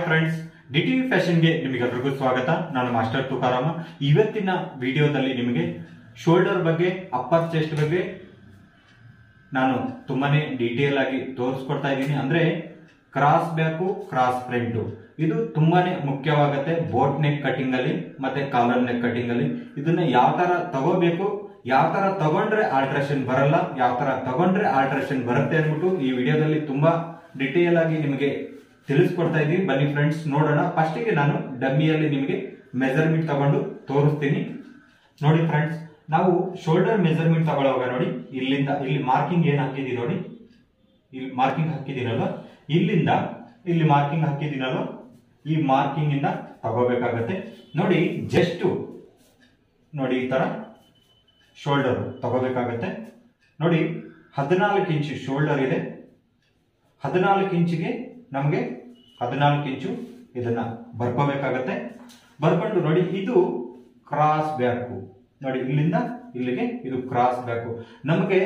friends D T ಫ್ಯಾಷನ್ಗೆ ನಿಮಗೆಲ್ಲರಿಗೂ ಸ್ವಾಗತ ನಾನು ಮಾಸ್ಟರ್ ತುಕಾರಾಮ ಇವತ್ತಿನ ವಿಡಿಯೋದಲ್ಲಿ ನಿಮಗೆ ಶೋಲ್ಡರ್ ಬಗ್ಗೆ ಅಪ್ಪರ್ ಚೆಸ್ಟ್ ಬಗ್ಗೆ ನಾನು ತುಂಬಾನೇ ಡೀಟೇಲ್ ಆಗಿ ತೋರಿಸ್ಕೊಡ್ತಾ ಇದ್ದೀನಿ ಅಂದ್ರೆ ಕ್ರಾಸ್ ಬ್ಯಾಕು ಕ್ರಾಸ್ ಫ್ರಂಟು ಇದು ತುಂಬಾನೇ ಮುಖ್ಯವಾಗುತ್ತೆ ಬೋಟ್ ನೆಕ್ ಕಟಿಂಗ್ ಅಲ್ಲಿ ಮತ್ತೆ ಕಾಲರ್ ನೆಕ್ ಕಟಿಂಗ್ ಅಲ್ಲಿ ಇದನ್ನ ಯಾವ ತರ ತಗೋಬೇಕು ಯಾವ ತರ ತಗೊಂಡ್ರೆ ಆಲ್ಟ್ರೇಷನ್ ಬರಲ್ಲ ಯಾವ ತರ ತಗೊಂಡ್ರೆ ಆಲ್ಟ್ರೇಷನ್ ಬರುತ್ತೆ ಅಂದ್ಬಿಟ್ಟು ಈ ವಿಡಿಯೋದಲ್ಲಿ ತುಂಬಾ ಡಿಟೇಲ್ ಆಗಿ ನಿಮಗೆ ತಿಳಿಸ್ಕೊಡ್ತಾ ಇದ್ದೀನಿ ಬನ್ನಿ ಫ್ರೆಂಡ್ಸ್ ನೋಡೋಣ ಫಸ್ಟಿಗೆ ನಾನು ಡಮ್ಮಿಯಲ್ಲಿ ನಿಮಗೆ ಮೆಜರ್ಮೆಂಟ್ ತಗೊಂಡು ತೋರಿಸ್ತೀನಿ ನೋಡಿ ಫ್ರೆಂಡ್ಸ್ ನಾವು ಶೋಲ್ಡರ್ ಮೆಜರ್ಮೆಂಟ್ ತಗೊಳ್ಳುವಾಗ ನೋಡಿ ಇಲ್ಲಿಂದ ಇಲ್ಲಿ ಮಾರ್ಕಿಂಗ್ ಏನ್ ಹಾಕಿದೀನಿ ನೋಡಿ ಇಲ್ಲಿ ಮಾರ್ಕಿಂಗ್ ಹಾಕಿದ್ದೀನಲ್ವ ಇಲ್ಲಿಂದ ಇಲ್ಲಿ ಮಾರ್ಕಿಂಗ್ ಹಾಕಿದ್ದೀನಲ್ವ ಈ ಮಾರ್ಕಿಂಗ್ ಇಂದ ತಗೋಬೇಕಾಗತ್ತೆ ನೋಡಿ ಜಸ್ಟ್ ನೋಡಿ ಈ ತರ ಶೋಲ್ಡರ್ ತಗೋಬೇಕಾಗತ್ತೆ ನೋಡಿ ಹದಿನಾಲ್ಕು ಇಂಚು ಶೋಲ್ಡರ್ ಇದೆ ಹದಿನಾಲ್ಕು ಇಂಚಿಗೆ ನಮಗೆ ಹದಿನಾಲ್ಕು ಇಂಚು ಇದನ್ನ ಬರ್ಕೋಬೇಕಾಗತ್ತೆ ಬರ್ಕೊಂಡು ನೋಡಿ ಇದು ಕ್ರಾಸ್ ಬ್ಯಾಕು ನೋಡಿ ಇಲ್ಲಿಂದ ಇಲ್ಲಿಗೆ ಇದು ಕ್ರಾಸ್ ಬ್ಯಾಕು ನಮಗೆ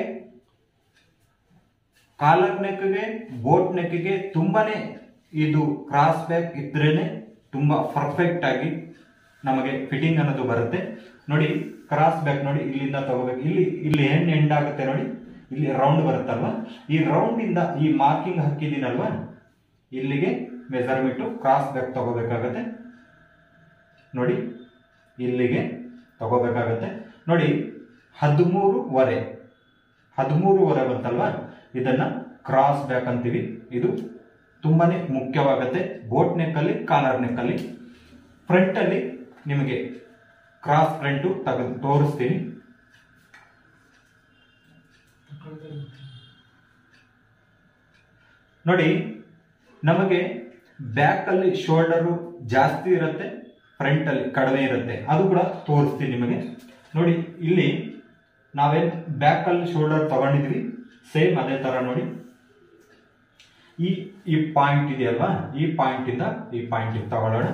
ಕಾಲರ್ ನೆಕ್ಗೆ ಬೋಟ್ ನೆಕ್ಗೆ ತುಂಬಾನೇ ಇದು ಕ್ರಾಸ್ ಬ್ಯಾಕ್ ಇದ್ರೇನೆ ತುಂಬಾ ಪರ್ಫೆಕ್ಟ್ ಆಗಿ ನಮಗೆ ಫಿಟ್ಟಿಂಗ್ ಅನ್ನೋದು ಬರುತ್ತೆ ನೋಡಿ ಕ್ರಾಸ್ ಬ್ಯಾಕ್ ನೋಡಿ ಇಲ್ಲಿಂದ ತಗೋಬೇಕು ಇಲ್ಲಿ ಇಲ್ಲಿ ಹೆಣ್ಣು ಎಂಡ್ ಆಗುತ್ತೆ ನೋಡಿ ಇಲ್ಲಿ ರೌಂಡ್ ಬರುತ್ತಲ್ವಾ ಈ ರೌಂಡ್ ಇಂದ ಈ ಮಾರ್ಕಿಂಗ್ ಹಾಕಿದ್ದೀನಲ್ವಾ ಇಲ್ಲಿಗೆ ಮೆಜರ್ಮೆಂಟ್ ಕ್ರಾಸ್ ಬ್ಯಾಕ್ ತಗೋಬೇಕಾಗತ್ತೆ ನೋಡಿ ಇಲ್ಲಿಗೆ ತಗೋಬೇಕಾಗತ್ತೆ ನೋಡಿ ಹದಿಮೂರುವರೆ ಹದಿಮೂರುವರೆ ಬಂತಲ್ವಾ ಇದನ್ನ ಕ್ರಾಸ್ ಬ್ಯಾಕ್ ಅಂತೀವಿ ಇದು ತುಂಬಾನೇ ಮುಖ್ಯವಾಗುತ್ತೆ ಬೋಟ್ ನೆಕ್ಕಲ್ಲಿ ಕಾಲರ್ ನೆಕ್ಕಲ್ಲಿ ಫ್ರಂಟ್ ಅಲ್ಲಿ ನಿಮಗೆ ಕ್ರಾಸ್ ಫ್ರಂಟು ತೆಗೆದು ತೋರಿಸ್ತೀನಿ ನೋಡಿ ನಮಗೆ ಬ್ಯಾಕ್ ಅಲ್ಲಿ ಶೋಲ್ಡರು ಜಾಸ್ತಿ ಇರುತ್ತೆ ಫ್ರಂಟ್ ಅಲ್ಲಿ ಕಡಿಮೆ ಇರುತ್ತೆ ಅದು ಕೂಡ ತೋರಿಸ್ತೀನಿ ನಿಮಗೆ ನೋಡಿ ಇಲ್ಲಿ ನಾವೇನ್ ಬ್ಯಾಕ್ ಅಲ್ಲಿ ಶೋಲ್ಡರ್ ತಗೊಂಡಿದ್ವಿ ಸೇಮ್ ಅದೇ ತರ ನೋಡಿ ಈ ಈ ಪಾಯಿಂಟ್ ಇದೆಯಲ್ವಾ ಈ ಪಾಯಿಂಟ್ ಇಂದ ಈ ಪಾಯಿಂಟ್ ತಗೊಳ್ಳೋಣ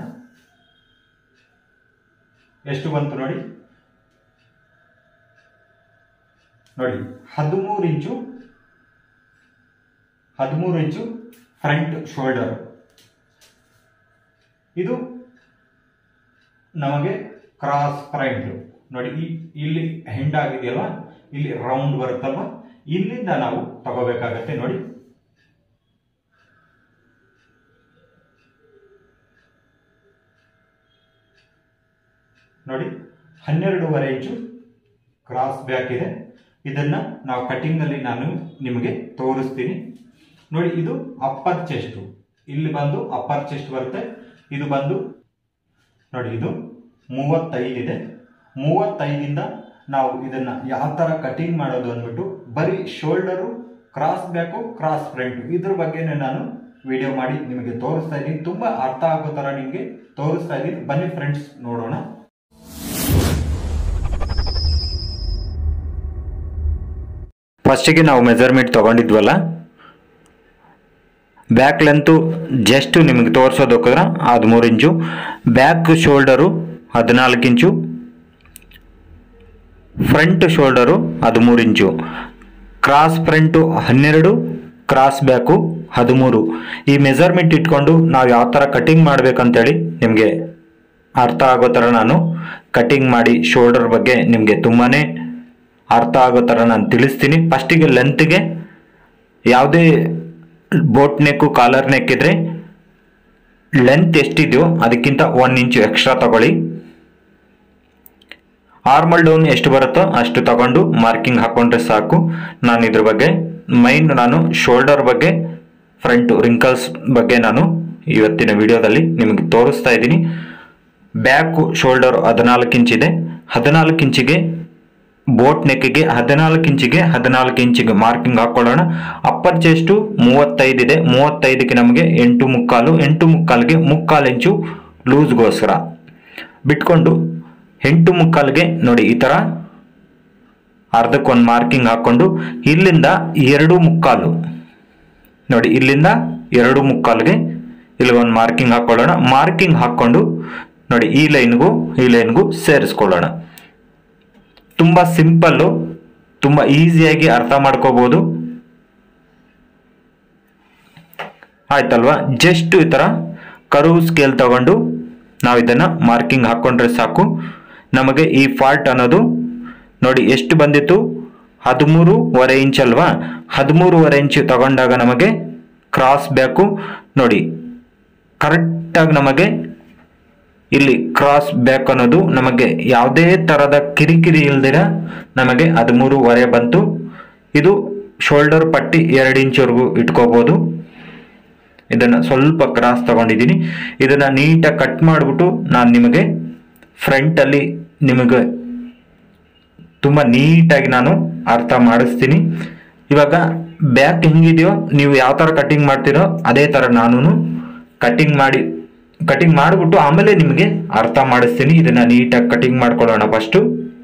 ಎಷ್ಟು ಬಂತು ನೋಡಿ ನೋಡಿ ಹದಿಮೂರು ಇಂಚು ಹದಿಮೂರು ಇಂಚು ಫ್ರಂಟ್ ಶೋಲ್ಡರ್ ಇದು ನಮಗೆ ಕ್ರಾಸ್ ಫ್ರಂಟ್ ನೋಡಿ ಈ ಇಲ್ಲಿ ಹೆಂಡ್ ಆಗಿದೆಯಲ್ವಾ ಇಲ್ಲಿ ರೌಂಡ್ ಬರುತ್ತಲ್ವಾ ಇಲ್ಲಿಂದ ನಾವು ತಗೋಬೇಕಾಗತ್ತೆ ನೋಡಿ ನೋಡಿ ಹನ್ನೆರಡೂವರೆ ಇಂಚು ಕ್ರಾಸ್ ಬ್ಯಾಕ್ ಇದೆ ಇದನ್ನ ನಾವು ಕಟಿಂಗ್ ಅಲ್ಲಿ ನಾನು ನಿಮಗೆ ತೋರಿಸ್ತೀನಿ ನೋಡಿ ಇದು ಅಪ್ಪರ್ ಚೆಸ್ಟ್ ಇಲ್ಲಿ ಬಂದು ಅಪ್ಪರ್ ಚೆಸ್ಟ್ ಬರುತ್ತೆ ಇದು ಬಂದು ನೋಡಿ ಇದು ಮೂವತ್ತೈದಿದೆ ಮೂವತ್ತೈದಿಂದ ನಾವು ಇದನ್ನ ಯಾವ ತರ ಕಟಿಂಗ್ ಮಾಡೋದು ಅಂದ್ಬಿಟ್ಟು ಬರೀ shoulder cross back cross front ಇದ್ರ ಬಗ್ಗೆನೇ ನಾನು ವಿಡಿಯೋ ಮಾಡಿ ನಿಮಗೆ ತೋರಿಸ್ತಾ ಇದ್ದೀನಿ ತುಂಬಾ ಅರ್ಥ ಆಗೋ ತರ ನಿಮಗೆ ತೋರಿಸ್ತಾ ಇದ್ದೀನಿ ಬನ್ನಿ ಫ್ರೆಂಡ್ಸ್ ನೋಡೋಣ ಫಸ್ಟಿಗೆ ನಾವು ಮೆಜರ್ಮೆಂಟ್ ತೊಗೊಂಡಿದ್ವಲ್ಲ ಬ್ಯಾಕ್ ಲೆಂತು ಜಸ್ಟ್ ನಿಮಗೆ ತೋರಿಸೋದು ಹೋಗಿದ್ರೆ ಹದಿಮೂರು ಇಂಚು ಬ್ಯಾಕ್ ಶೋಲ್ಡರು ಹದಿನಾಲ್ಕು ಇಂಚು ಫ್ರಂಟ್ ಶೋಲ್ಡರು ಹದಿಮೂರು ಇಂಚು ಕ್ರಾಸ್ ಫ್ರಂಟು ಹನ್ನೆರಡು ಕ್ರಾಸ್ ಬ್ಯಾಕು ಹದಿಮೂರು ಈ ಮೆಜರ್ಮೆಂಟ್ ಇಟ್ಕೊಂಡು ನಾವು ಯಾವ ಥರ ಕಟಿಂಗ್ ಮಾಡಬೇಕಂತೇಳಿ ನಿಮಗೆ ಅರ್ಥ ಆಗೋ ಥರ ನಾನು ಕಟಿಂಗ್ ಮಾಡಿ ಶೋಲ್ಡರ್ ಬಗ್ಗೆ ನಿಮಗೆ ತುಂಬಾ ಅರ್ಥ ಆಗೋ ಥರ ನಾನು ತಿಳಿಸ್ತೀನಿ ಫಸ್ಟಿಗೆ ಲೆಂತ್ಗೆ ಯಾವುದೇ ಬೋಟ್ ನೆಕ್ಕು ಕಾಲರ್ ನೆಕ್ ಇದ್ರೆ ಲೆಂತ್ ಎಷ್ಟಿದೆಯೋ ಅದಕ್ಕಿಂತ ಒನ್ ಇಂಚು ಎಕ್ಸ್ಟ್ರಾ ತಗೊಳ್ಳಿ ಆರ್ಮಲ್ ಡೌನ್ ಎಷ್ಟು ಬರುತ್ತೋ ಅಷ್ಟು ತಗೊಂಡು ಮಾರ್ಕಿಂಗ್ ಹಾಕೊಂಡ್ರೆ ಸಾಕು ನಾನು ಇದ್ರ ಬಗ್ಗೆ ಮೈನ್ ನಾನು ಶೋಲ್ಡರ್ ಬಗ್ಗೆ ಫ್ರಂಟ್ ರಿಂಕಲ್ಸ್ ಬಗ್ಗೆ ನಾನು ಇವತ್ತಿನ ವಿಡಿಯೋದಲ್ಲಿ ನಿಮಗೆ ತೋರಿಸ್ತಾ ಇದ್ದೀನಿ ಬ್ಯಾಕ್ ಶೋಲ್ಡರ್ ಹದಿನಾಲ್ಕು ಇಂಚಿದೆ ಹದಿನಾಲ್ಕು ಇಂಚಿಗೆ ಬೋಟ್ ನೆಕ್ಗೆ ಹದಿನಾಲ್ಕು ಇಂಚಿಗೆ ಹದಿನಾಲ್ಕು ಇಂಚಿಗೆ ಮಾರ್ಕಿಂಗ್ ಹಾಕೊಳ್ಳೋಣ ಅಪ್ಪರ್ ಚೆಸ್ಟು ಮೂವತ್ತೈದಿದೆ ಮೂವತ್ತೈದಕ್ಕೆ ನಮಗೆ ಎಂಟು ಮುಕ್ಕಾಲು ಎಂಟು ಮುಕ್ಕಾಲಿಗೆ ಮುಕ್ಕಾಲು ಇಂಚು ಲೂಸ್ಗೋಸ್ಕರ ಬಿಟ್ಕೊಂಡು ಎಂಟು ಮುಕ್ಕಾಲಿಗೆ ನೋಡಿ ಈ ಥರ ಅರ್ಧಕ್ಕೊಂದು ಮಾರ್ಕಿಂಗ್ ಹಾಕ್ಕೊಂಡು ಇಲ್ಲಿಂದ ಎರಡು ಮುಕ್ಕಾಲು ನೋಡಿ ಇಲ್ಲಿಂದ ಎರಡು ಮುಕ್ಕಾಲ್ಗೆ ಇಲ್ಲಿ ಒಂದು ಮಾರ್ಕಿಂಗ್ ಹಾಕೊಳ್ಳೋಣ ಮಾರ್ಕಿಂಗ್ ಹಾಕ್ಕೊಂಡು ನೋಡಿ ಈ ಲೈನ್ಗೂ ಈ ಲೈನ್ಗೂ ಸೇರಿಸ್ಕೊಳ್ಳೋಣ ತುಂಬ ಸಿಂಪಲ್ಲು ತುಂಬ ಈಸಿಯಾಗಿ ಅರ್ಥ ಮಾಡ್ಕೋಬೋದು ಆಯ್ತಲ್ವಾ ಜಸ್ಟ್ ಈ ಥರ ಕರು ಸ್ಕೇಲ್ ತಗೊಂಡು ನಾವು ಇದನ್ನು ಮಾರ್ಕಿಂಗ್ ಹಾಕ್ಕೊಂಡ್ರೆ ಸಾಕು ನಮಗೆ ಈ ಫಾಲ್ಟ್ ಅನ್ನೋದು ನೋಡಿ ಎಷ್ಟು ಬಂದಿತ್ತು ಹದಿಮೂರುವರೆ ಇಂಚ್ ಅಲ್ವಾ ಹದಿಮೂರುವರೆ ಇಂಚ್ ತಗೊಂಡಾಗ ನಮಗೆ ಕ್ರಾಸ್ ಬೇಕು ನೋಡಿ ಕರೆಕ್ಟಾಗಿ ನಮಗೆ ಇಲ್ಲಿ ಕ್ರಾಸ್ ಬ್ಯಾಕ್ ಅನ್ನೋದು ನಮಗೆ ಯಾವುದೇ ಥರದ ಕಿರಿಕಿರಿ ಇಲ್ದಿರ ನಮಗೆ ಹದಿಮೂರುವರೆ ಬಂತು ಇದು ಶೋಲ್ಡರ್ ಪಟ್ಟಿ ಎರಡು ಇಂಚ್ವರೆಗೂ ಇಟ್ಕೋಬೋದು ಇದನ್ನು ಸ್ವಲ್ಪ ಕ್ರಾಸ್ ತಗೊಂಡಿದ್ದೀನಿ ಇದನ್ನು ನೀಟಾಗಿ ಕಟ್ ಮಾಡಿಬಿಟ್ಟು ನಾನು ನಿಮಗೆ ಫ್ರಂಟಲ್ಲಿ ನಿಮಗೆ ತುಂಬ ನೀಟಾಗಿ ನಾನು ಅರ್ಥ ಮಾಡಿಸ್ತೀನಿ ಇವಾಗ ಬ್ಯಾಕ್ ಹೆಂಗಿದೆಯೋ ನೀವು ಯಾವ ಥರ ಕಟ್ಟಿಂಗ್ ಮಾಡ್ತೀರೋ ಅದೇ ಥರ ನಾನು ಕಟ್ಟಿಂಗ್ ಮಾಡಿ ಕಟಿಂಗ್ ಮಾಡಿಬಿಟ್ಟು ಆಮೇಲೆ ನಿಮಗೆ ಅರ್ಥ ಮಾಡಿಸ್ತೀನಿ ಇದನ್ನ ನೀಟಾಗಿ ಕಟಿಂಗ್ ಮಾಡ್ಕೊಳ್ಳೋಣ ಫಸ್ಟು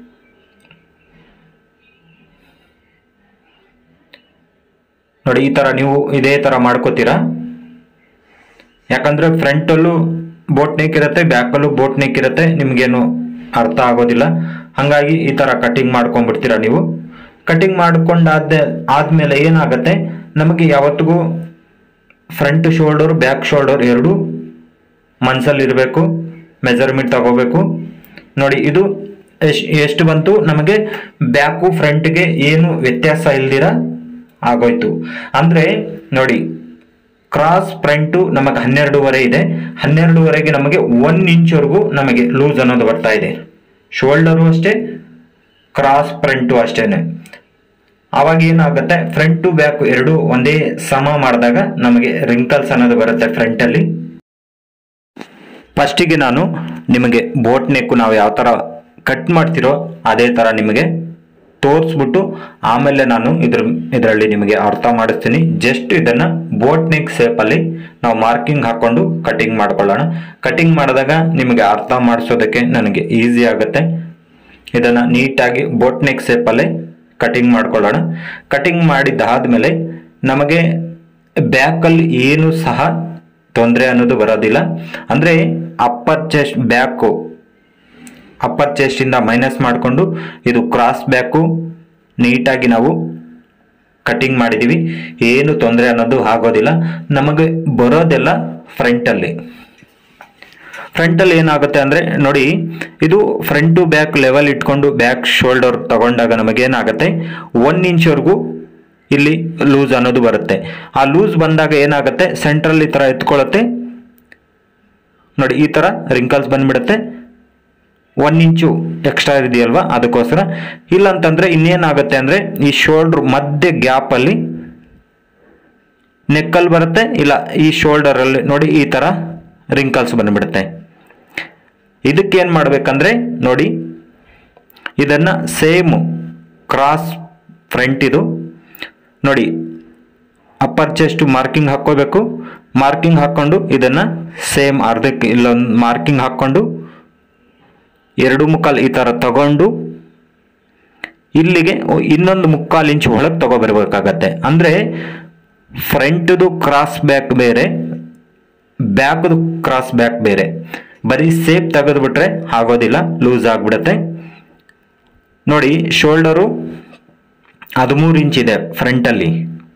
ನೋಡಿ ಈ ಥರ ನೀವು ಇದೇ ಥರ ಮಾಡ್ಕೋತೀರಾ ಯಾಕಂದ್ರೆ ಫ್ರಂಟಲ್ಲೂ ಬೋಟ್ ನೆಕ್ ಇರುತ್ತೆ ಬ್ಯಾಕಲ್ಲೂ ಬೋಟ್ ನೆಕ್ ಇರುತ್ತೆ ನಿಮಗೇನು ಅರ್ಥ ಆಗೋದಿಲ್ಲ ಹಾಗಾಗಿ ಈ ಥರ ಕಟಿಂಗ್ ಮಾಡ್ಕೊಂಡ್ಬಿಡ್ತೀರಾ ನೀವು ಕಟಿಂಗ್ ಮಾಡ್ಕೊಂಡಾದ ಆದ್ಮೇಲೆ ಏನಾಗುತ್ತೆ ನಮಗೆ ಯಾವತ್ತಿಗೂ ಫ್ರಂಟ್ ಶೋಲ್ಡರ್ ಬ್ಯಾಕ್ ಶೋಲ್ಡರ್ ಎರಡು ಮನ್ಸಲ್ಲಿ ಇರಬೇಕು ಮೆಜರ್ಮೆಂಟ್ ತಗೋಬೇಕು ನೋಡಿ ಇದು ಎಶ್- ಎಷ್ಟು ಬಂತು ನಮಗೆ ಬ್ಯಾಕು ಫ್ರಂಟ್ಗೆ ಏನು ವ್ಯತ್ಯಾಸ ಇಲ್ದಿರ ಆಗೋಯ್ತು ಅಂದ್ರೆ ನೋಡಿ ಕ್ರಾಸ್ ಫ್ರಂಟು ನಮಗೆ ಹನ್ನೆರಡೂವರೆ ಇದೆ ಹನ್ನೆರಡೂವರೆಗೆ ನಮಗೆ ಒನ್ ಇಂಚ್ವರೆಗೂ ನಮಗೆ ಲೂಸ್ ಅನ್ನೋದು ಬರ್ತಾ ಇದೆ ಶೋಲ್ಡರು ಅಷ್ಟೇ ಕ್ರಾಸ್ ಫ್ರಂಟು ಅಷ್ಟೇನೆ ಆವಾಗ ಏನಾಗುತ್ತೆ ಫ್ರಂಟ್ ಟು ಬ್ಯಾಕ್ ಎರಡು ಒಂದೇ ಸಮ ಮಾಡಿದಾಗ ನಮಗೆ ರಿಂಕಲ್ಸ್ ಅನ್ನೋದು ಬರುತ್ತೆ ಫ್ರಂಟಲ್ಲಿ ಫಸ್ಟಿಗೆ ನಾನು ನಿಮಗೆ ಬೋಟ್ ನೆಕ್ಕು ನಾವು ಯಾವ ಥರ ಕಟ್ ಮಾಡ್ತಿರೋ ಅದೇ ಥರ ನಿಮಗೆ ತೋರಿಸ್ಬಿಟ್ಟು ಆಮೇಲೆ ನಾನು ಇದ್ರ ಇದರಲ್ಲಿ ನಿಮಗೆ ಅರ್ಥ ಮಾಡಿಸ್ತೀನಿ ಜಸ್ಟ್ ಇದನ್ನು ಬೋಟ್ ನೆಕ್ ಶೇಪಲ್ಲಿ ನಾವು ಮಾರ್ಕಿಂಗ್ ಹಾಕ್ಕೊಂಡು ಕಟಿಂಗ್ ಮಾಡ್ಕೊಳ್ಳೋಣ ಕಟಿಂಗ್ ಮಾಡಿದಾಗ ನಿಮಗೆ ಅರ್ಥ ಮಾಡಿಸೋದಕ್ಕೆ ನನಗೆ ಈಸಿ ಆಗುತ್ತೆ ಇದನ್ನು ನೀಟಾಗಿ ಬೋಟ್ ನೆಕ್ ಶೇಪಲ್ಲೇ ಕಟಿಂಗ್ ಮಾಡ್ಕೊಳ್ಳೋಣ ಕಟಿಂಗ್ ಮಾಡಿದ್ದಾದ್ಮೇಲೆ ನಮಗೆ ಬ್ಯಾಕಲ್ಲಿ ಏನು ಸಹ ತೊಂದರೆ ಅನ್ನೋದು ಬರೋದಿಲ್ಲ ಅಂದರೆ ಅಪ್ಪರ್ ಚೆಸ್ಟ್ ಬ್ಯಾಕು ಅಪ್ಪರ್ ಚೆಸ್ಟಿಂದ ಮೈನಸ್ ಮಾಡಿಕೊಂಡು ಇದು ಕ್ರಾಸ್ ಬ್ಯಾಕು ನೀಟಾಗಿ ನಾವು ಕಟಿಂಗ್ ಮಾಡಿದ್ದೀವಿ ಏನು ತೊಂದರೆ ಅನ್ನೋದು ಆಗೋದಿಲ್ಲ ನಮಗೆ ಬರೋದೆಲ್ಲ ಫ್ರಂಟಲ್ಲಿ ಫ್ರಂಟಲ್ಲಿ ಏನಾಗುತ್ತೆ ಅಂದರೆ ನೋಡಿ ಇದು ಫ್ರಂಟ್ ಟು ಬ್ಯಾಕ್ ಲೆವೆಲ್ ಇಟ್ಕೊಂಡು ಬ್ಯಾಕ್ ಶೋಲ್ಡರ್ ತಗೊಂಡಾಗ ನಮಗೇನಾಗುತ್ತೆ ಒನ್ ಇಂಚ್ವರೆಗೂ ಇಲ್ಲಿ ಲೂಸ್ ಅನ್ನೋದು ಬರುತ್ತೆ ಆ ಲೂಸ್ ಬಂದಾಗ ಏನಾಗುತ್ತೆ ಸೆಂಟ್ರಲ್ ಈ ಥರ ಎತ್ಕೊಳ್ಳುತ್ತೆ ನೋಡಿ ಈ ಥರ ರಿಂಕಲ್ಸ್ ಬಂದ್ಬಿಡುತ್ತೆ ಒನ್ ಇಂಚು ಎಕ್ಸ್ಟ್ರಾ ಇದೆಯಲ್ವಾ ಅದಕ್ಕೋಸ್ಕರ ಇಲ್ಲ ಅಂತಂದ್ರೆ ಇನ್ನೇನಾಗುತ್ತೆ ಅಂದ್ರೆ ಈ ಶೋಲ್ಡರ್ ಮಧ್ಯೆ ಗ್ಯಾಪಲ್ಲಿ ನೆಕ್ಕಲ್ಲಿ ಬರುತ್ತೆ ಇಲ್ಲ ಈ ಶೋಲ್ಡರ್ ಅಲ್ಲಿ ನೋಡಿ ಈ ತರ ರಿಂಕಲ್ಸ್ ಬಂದ್ಬಿಡುತ್ತೆ ಇದಕ್ಕೆ ಏನ್ ಮಾಡ್ಬೇಕಂದ್ರೆ ನೋಡಿ ಇದನ್ನ ಸೇಮ್ ಕ್ರಾಸ್ ಫ್ರಂಟ್ ಇದು ನೋಡಿ ಅಪ್ಪರ್ ಚೆಸ್ಟ್ ಮಾರ್ಕಿಂಗ್ ಹಾಕ್ಕೋಬೇಕು ಮಾರ್ಕಿಂಗ್ ಹಾಕ್ಕೊಂಡು ಇದನ್ನ ಸೇಮ್ ಅರ್ಧಕ್ಕೆ ಇಲ್ಲೊಂದು ಮಾರ್ಕಿಂಗ್ ಹಾಕ್ಕೊಂಡು ಎರಡು ಮುಕ್ಕಾಲು ಈ ಥರ ತಗೊಂಡು ಇಲ್ಲಿಗೆ ಇನ್ನೊಂದು ಮುಕ್ಕಾಲು ಇಂಚ್ ಒಳಗೆ ತಗೊಬರ್ಬೇಕಾಗತ್ತೆ ಅಂದರೆ ಫ್ರಂಟ್ದು ಕ್ರಾಸ್ ಬ್ಯಾಕ್ ಬೇರೆ ಬ್ಯಾಕ್ದು ಕ್ರಾಸ್ ಬ್ಯಾಕ್ ಬೇರೆ ಬರೀ ಸೇಪ್ ತೆಗೆದುಬಿಟ್ರೆ ಆಗೋದಿಲ್ಲ ಲೂಸ್ ಆಗಿಬಿಡುತ್ತೆ ನೋಡಿ ಶೋಲ್ಡರು ಹದಿಮೂರು ಇಂಚ್ ಇದೆ ಫ್ರಂಟಲ್ಲಿ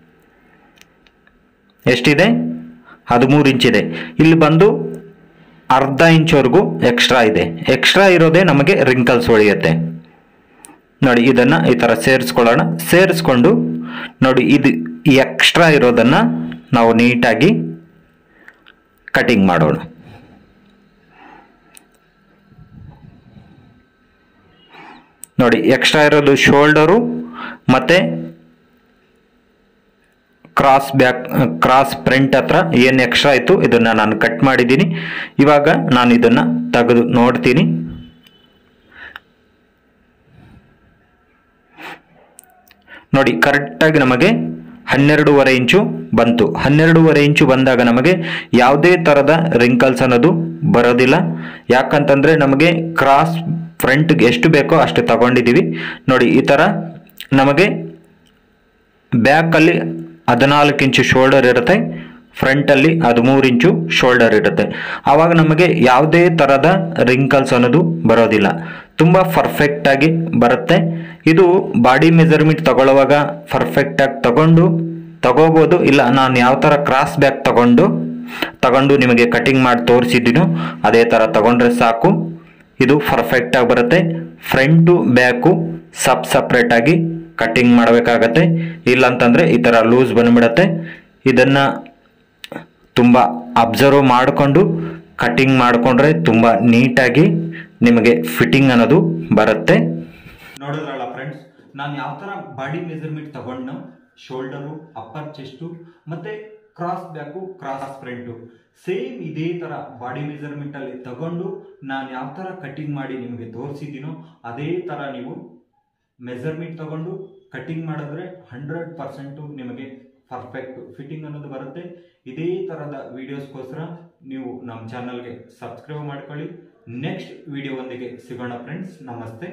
ಎಷ್ಟಿದೆ ಹದಿಮೂರು ಇಂಚ್ ಇದೆ ಇಲ್ಲಿ ಬಂದು ಅರ್ಧ ಇಂಚ್ವರೆಗೂ ಎಕ್ಸ್ಟ್ರಾ ಇದೆ ಎಕ್ಸ್ಟ್ರಾ ಇರೋದೇ ನಮಗೆ ರಿಂಕಲ್ಸ್ ಹೊಳೆಯುತ್ತೆ ನೋಡಿ ಇದನ್ನ ಈ ಥರ ಸೇರಿಸ್ಕೊಳ್ಳೋಣ ಸೇರಿಸ್ಕೊಂಡು ನೋಡಿ ಇದು ಎಕ್ಸ್ಟ್ರಾ ಇರೋದನ್ನ ನಾವು ನೀಟಾಗಿ ಕಟಿಂಗ್ ಮಾಡೋಣ ನೋಡಿ ಎಕ್ಸ್ಟ್ರಾ ಇರೋದು ಶೋಲ್ಡರು ಮತ್ತೆ ಕ್ರಾಸ್ ಬ್ಯಾಕ್ ಕ್ರಾಸ್ ಫ್ರಂಟ್ ಹತ್ರ ಏನು ಎಕ್ಸ್ಟ್ರಾ ಆಯಿತು ಇದನ್ನ ನಾನು ಕಟ್ ಮಾಡಿದ್ದೀನಿ ಇವಾಗ ನಾನು ಇದನ್ನ ತೆಗೆದು ನೋಡ್ತೀನಿ ನೋಡಿ ಕರೆಕ್ಟಾಗಿ ನಮಗೆ ಹನ್ನೆರಡೂವರೆ ಇಂಚು ಬಂತು ಹನ್ನೆರಡೂವರೆ ಇಂಚು ಬಂದಾಗ ನಮಗೆ ಯಾವುದೇ ಥರದ ರಿಂಕಲ್ಸ್ ಅನ್ನೋದು ಬರೋದಿಲ್ಲ ಯಾಕಂತಂದರೆ ನಮಗೆ ಕ್ರಾಸ್ ಫ್ರಂಟ್ಗೆ ಎಷ್ಟು ಬೇಕೋ ಅಷ್ಟು ತಗೊಂಡಿದ್ದೀವಿ ನೋಡಿ ಈ ಥರ ನಮಗೆ ಬ್ಯಾಕಲ್ಲಿ ಹದಿನಾಲ್ಕು ಇಂಚು ಶೋಲ್ಡರ್ ಇರುತ್ತೆ ಫ್ರಂಟಲ್ಲಿ ಹದಿಮೂರು ಇಂಚು ಶೋಲ್ಡರ್ ಇರುತ್ತೆ ಆವಾಗ ನಮಗೆ ಯಾವುದೇ ಥರದ ರಿಂಕಲ್ಸ್ ಅನ್ನೋದು ಬರೋದಿಲ್ಲ ತುಂಬ ಪರ್ಫೆಕ್ಟಾಗಿ ಬರುತ್ತೆ ಇದು ಬಾಡಿ ಮೆಜರ್ಮೆಂಟ್ ತಗೊಳ್ಳುವಾಗ ಪರ್ಫೆಕ್ಟಾಗಿ ತಗೊಂಡು ತಗೋಬೋದು ಇಲ್ಲ ನಾನು ಯಾವ ಥರ ಕ್ರಾಸ್ ಬ್ಯಾಕ್ ತಗೊಂಡು ತಗೊಂಡು ನಿಮಗೆ ಕಟಿಂಗ್ ಮಾಡಿ ತೋರಿಸಿದ್ದೀನೋ ಅದೇ ಥರ ತಗೊಂಡ್ರೆ ಸಾಕು ಇದು ಪರ್ಫೆಕ್ಟಾಗಿ ಬರುತ್ತೆ ಫ್ರಂಟು ಬ್ಯಾಕು ಸಪ್ ಸಪ್ರೇಟಾಗಿ ಕಟಿಂಗ್ ಮಾಡಬೇಕಾಗತ್ತೆ ಇಲ್ಲಂತಂದರೆ ಈ ಥರ ಲೂಸ್ ಬಂದ್ಬಿಡತ್ತೆ ಇದನ್ನು ತುಂಬ ಅಬ್ಸರ್ವ್ ಮಾಡಿಕೊಂಡು ಕಟಿಂಗ್ ಮಾಡಿಕೊಂಡ್ರೆ ತುಂಬ ನೀಟಾಗಿ ನಿಮಗೆ ಫಿಟ್ಟಿಂಗ್ ಅನ್ನೋದು ಬರುತ್ತೆ ನೋಡಿದ್ರಲ್ಲ ಫ್ರೆಂಡ್ಸ್ ನಾನು ಯಾವ ಥರ ಬಾಡಿ ಮೆಜರ್ಮೆಂಟ್ ತಗೊಂಡು ಶೋಲ್ಡರು ಅಪ್ಪರ್ ಚೆಸ್ಟು ಮತ್ತೆ cross back cross front same ಇದೇ ಥರ ಬಾಡಿ ಮೆಜರ್ಮೆಂಟ್ ಅಲ್ಲಿ ತಗೊಂಡು ನಾನು ಯಾವ ಥರ ಕಟಿಂಗ್ ಮಾಡಿ ನಿಮಗೆ ತೋರಿಸಿದ್ದೀನೋ ಅದೇ ಥರ ನೀವು ಮೆಜರ್ಮೆಂಟ್ ತಗೊಂಡು ಕಟಿಂಗ್ ಮಾಡಿದ್ರೆ ಹಂಡ್ರೆಡ್ ಪರ್ಸೆಂಟು ನಿಮಗೆ ಪರ್ಫೆಕ್ಟ್ ಫಿಟ್ಟಿಂಗ್ ಅನ್ನೋದು ಬರುತ್ತೆ ಇದೇ ಥರದ ವಿಡಿಯೋಸ್ಗೋಸ್ಕರ ನೀವು ನಮ್ಮ ಚಾನಲ್ಗೆ ಸಬ್ಸ್ಕ್ರೈಬ್ ಮಾಡ್ಕೊಳ್ಳಿ ನೆಕ್ಸ್ಟ್ ವಿಡಿಯೋವೊಂದಿಗೆ ಸಿಗೋಣ ಫ್ರೆಂಡ್ಸ್ ನಮಸ್ತೆ